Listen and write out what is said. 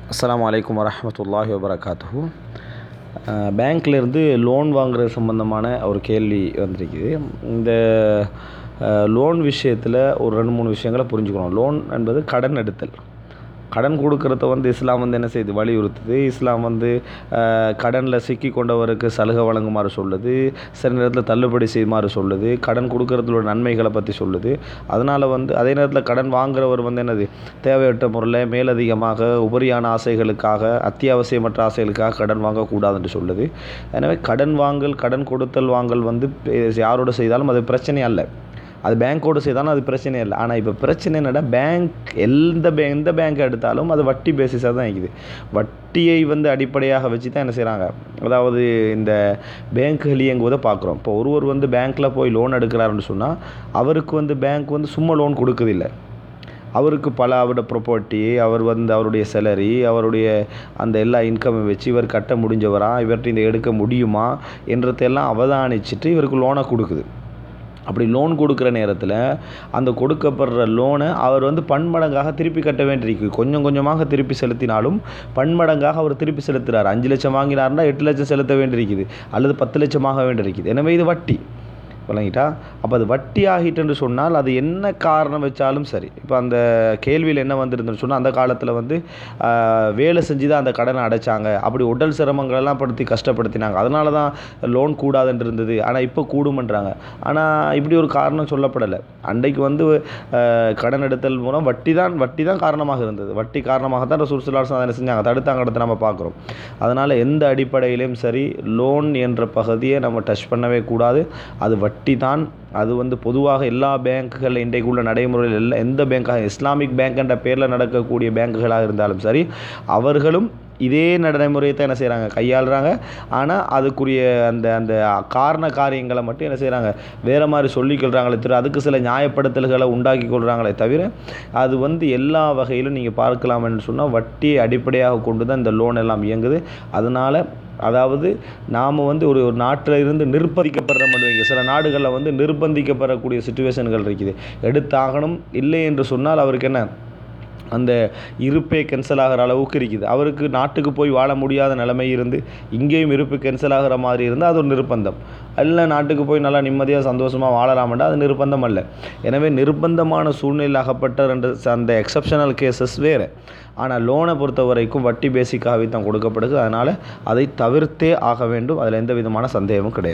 அஸ்ஸலாமு அலைக்கும் வரஹ்மத்துல்லாஹி வபரகாத்துஹு பேங்க்லேருந்து லோன் வாங்குறது சம்மந்தமான ஒரு கேள்வி வந்திருக்குது இந்த லோன் விஷயத்தில் ஒரு ரெண்டு மூணு விஷயங்களை புரிஞ்சுக்கணும் லோன் என்பது கடன் எடுத்தல் கடன் கொடுக்கறத வந்து இஸ்லாம் வந்து என்ன செய்யுது வலியுறுத்துது இஸ்லாம் வந்து கடனில் சிக்கி கொண்டவருக்கு சலுகை வழங்குமாறு சொல்லுது சில நேரத்தில் தள்ளுபடி செய்யுமாறு சொல்லுது கடன் கொடுக்கறதுல உள்ள நன்மைகளை பற்றி சொல்லுது அதனால் வந்து அதே நேரத்தில் கடன் வாங்குறவர் வந்து என்னது தேவையற்ற முறையில் மேலதிகமாக உபரியான ஆசைகளுக்காக அத்தியாவசியமற்ற ஆசைகளுக்காக கடன் வாங்கக்கூடாதுன்னு சொல்லுது எனவே கடன் வாங்கல் கடன் கொடுத்தல் வாங்கல் வந்து யாரோட செய்தாலும் அது பிரச்சனை அல்ல அது பேங்க்கோடு செய்தாலும் அது பிரச்சனை இல்லை ஆனால் இப்போ பிரச்சனை என்னடா பேங்க் எந்த பே எந்த பேங்க் எடுத்தாலும் அது வட்டி பேசிஸாக தான் இருக்குது வட்டியை வந்து அடிப்படையாக வச்சு தான் என்ன செய்கிறாங்க அதாவது இந்த பேங்க்குகள் இயங்குவதை பார்க்குறோம் இப்போ ஒருவர் வந்து பேங்க்கில் போய் லோன் எடுக்கிறாருன்னு சொன்னால் அவருக்கு வந்து பேங்க் வந்து சும்மா லோன் கொடுக்குதில்ல அவருக்கு பல அவரோட ப்ராப்பர்ட்டி அவர் வந்து அவருடைய சேலரி அவருடைய அந்த எல்லா இன்கம்மை வச்சு இவர் கட்ட முடிஞ்சவரா இவர்கிட்ட இந்த எடுக்க முடியுமா என்றதெல்லாம் அவதானிச்சுட்டு இவருக்கு லோனை கொடுக்குது அப்படி லோன் கொடுக்குற நேரத்தில் அந்த கொடுக்கப்படுற லோனை அவர் வந்து பன்மடங்காக திருப்பி கட்ட வேண்டியிருக்கு கொஞ்சம் கொஞ்சமாக திருப்பி செலுத்தினாலும் பன்மடங்காக அவர் திருப்பி செலுத்துகிறார் அஞ்சு லட்சம் வாங்கினார்னா எட்டு லட்சம் செலுத்த வேண்டியிருக்குது அல்லது பத்து லட்சமாக வேண்டியிருக்குது எனவே இது வட்டி விளங்கிட்டா அப்போ அது வட்டி ஆகிட்டுன்னு சொன்னால் அது என்ன காரணம் வச்சாலும் சரி இப்போ அந்த கேள்வியில் என்ன வந்திருந்துன்னு சொன்னால் அந்த காலத்தில் வந்து வேலை செஞ்சு தான் அந்த கடனை அடைச்சாங்க அப்படி உடல் சிரமங்களெல்லாம் படுத்தி கஷ்டப்படுத்தினாங்க அதனால தான் லோன் கூடாதுன்னு இருந்தது ஆனால் இப்போ கூடுமன்றாங்க ஆனால் இப்படி ஒரு காரணம் சொல்லப்படலை அன்றைக்கு வந்து கடன் எடுத்தல் மூலம் வட்டி தான் வட்டி தான் காரணமாக இருந்தது வட்டி காரணமாக தான் ரசூல் சுல்லாஸ் அதை செஞ்சாங்க தடுத்தாங்க அடுத்து நம்ம பார்க்குறோம் அதனால் எந்த அடிப்படையிலையும் சரி லோன் என்ற பகுதியை நம்ம டச் பண்ணவே கூடாது அது வட்டி தான் அது வந்து பொதுவாக எல்லா பேங்க்குகள் இன்றைக்கு உள்ள நடைமுறையில் எல்லா எந்த பேங்காக இஸ்லாமிக் பேங்க் என்ற பேரில் நடக்கக்கூடிய பேங்குகளாக இருந்தாலும் சரி அவர்களும் இதே நடைமுறையை தான் என்ன செய்கிறாங்க கையாளுறாங்க ஆனால் அதுக்குரிய அந்த அந்த காரண காரியங்களை மட்டும் என்ன செய்கிறாங்க வேறு மாதிரி சொல்லிக்கொள்கிறாங்களே தவிர அதுக்கு சில நியாயப்படுத்தல்களை உண்டாக்கி கொள்கிறாங்களே தவிர அது வந்து எல்லா வகையிலும் நீங்கள் பார்க்கலாம்னு சொன்னால் வட்டியை அடிப்படையாக கொண்டு தான் இந்த லோன் எல்லாம் இயங்குது அதனால் அதாவது நாம் வந்து ஒரு ஒரு நாட்டில் இருந்து நிர்பந்திக்கப்படுற வைங்க சில நாடுகளில் வந்து நிர்பந்திக்கப்படக்கூடிய சுச்சுவேஷன்கள் இருக்குது எடுத்தாகணும் இல்லை என்று சொன்னால் அவருக்கு என்ன அந்த இருப்பே கேன்சல் ஆகிற அளவுக்கு இருக்குது அவருக்கு நாட்டுக்கு போய் வாழ முடியாத நிலைமை இருந்து இங்கேயும் இருப்பு கேன்சல் ஆகிற மாதிரி இருந்தால் அது ஒரு நிர்பந்தம் அல்ல நாட்டுக்கு போய் நல்லா நிம்மதியாக சந்தோஷமாக வாழலாம்டா அது நிர்பந்தம் அல்ல எனவே நிர்பந்தமான சூழ்நிலை அகப்பட்ட ரெண்டு அந்த எக்ஸப்ஷனல் கேசஸ் வேறு ஆனால் லோனை பொறுத்த வரைக்கும் வட்டி பேசிக்காகவே தான் கொடுக்கப்படுது அதனால் அதை தவிர்த்தே ஆக வேண்டும் அதில் எந்த விதமான சந்தேகமும் கிடையாது